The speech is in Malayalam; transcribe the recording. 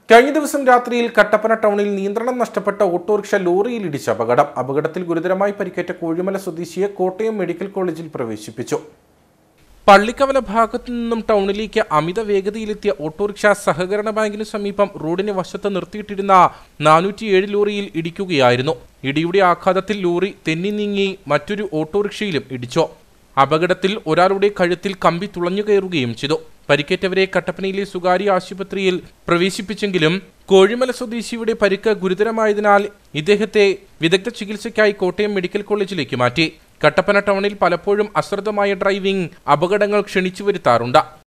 കഴിഞ്ഞ ദിവസം രാത്രിയിൽ കട്ടപ്പന ടൗണിൽ നിയന്ത്രണം നഷ്ടപ്പെട്ട ഓട്ടോറിക്ഷ ലോറിയിൽ ഇടിച്ച അപകടം അപകടത്തിൽ ഗുരുതരമായി പരിക്കേറ്റ കോഴിമല സ്വദേശിയെ കോട്ടയം മെഡിക്കൽ കോളേജിൽ പ്രവേശിപ്പിച്ചു പള്ളിക്കവല ഭാഗത്തു നിന്നും ടൗണിലേക്ക് അമിത വേഗതയിലെത്തിയ ഓട്ടോറിക്ഷ സഹകരണ ബാങ്കിന് സമീപം റോഡിന് വശത്ത് നിർത്തിയിട്ടിരുന്ന നാനൂറ്റിയേഴ് ലോറിയിൽ ഇടിക്കുകയായിരുന്നു ഇടിയുടെ ആഘാതത്തിൽ ലോറി തെന്നി നീങ്ങി മറ്റൊരു ഓട്ടോറിക്ഷയിലും ഇടിച്ചു അപകടത്തിൽ ഒരാളുടെ കഴുത്തിൽ കമ്പി തുളഞ്ഞു കയറുകയും ചെയ്തു പരിക്കേറ്റവരെ കട്ടപ്പനയിലെ സ്വകാര്യ ആശുപത്രിയിൽ പ്രവേശിപ്പിച്ചെങ്കിലും കോഴിമല സ്വദേശിയുടെ പരിക്ക് ഗുരുതരമായതിനാൽ ഇദ്ദേഹത്തെ വിദഗ്ധ ചികിത്സയ്ക്കായി കോട്ടയം മെഡിക്കൽ കോളേജിലേക്ക് മാറ്റി കട്ടപ്പന ടൗണിൽ പലപ്പോഴും അശ്രദ്ധമായ ഡ്രൈവിംഗ് അപകടങ്ങൾ ക്ഷണിച്ചു വരുത്താറുണ്ട്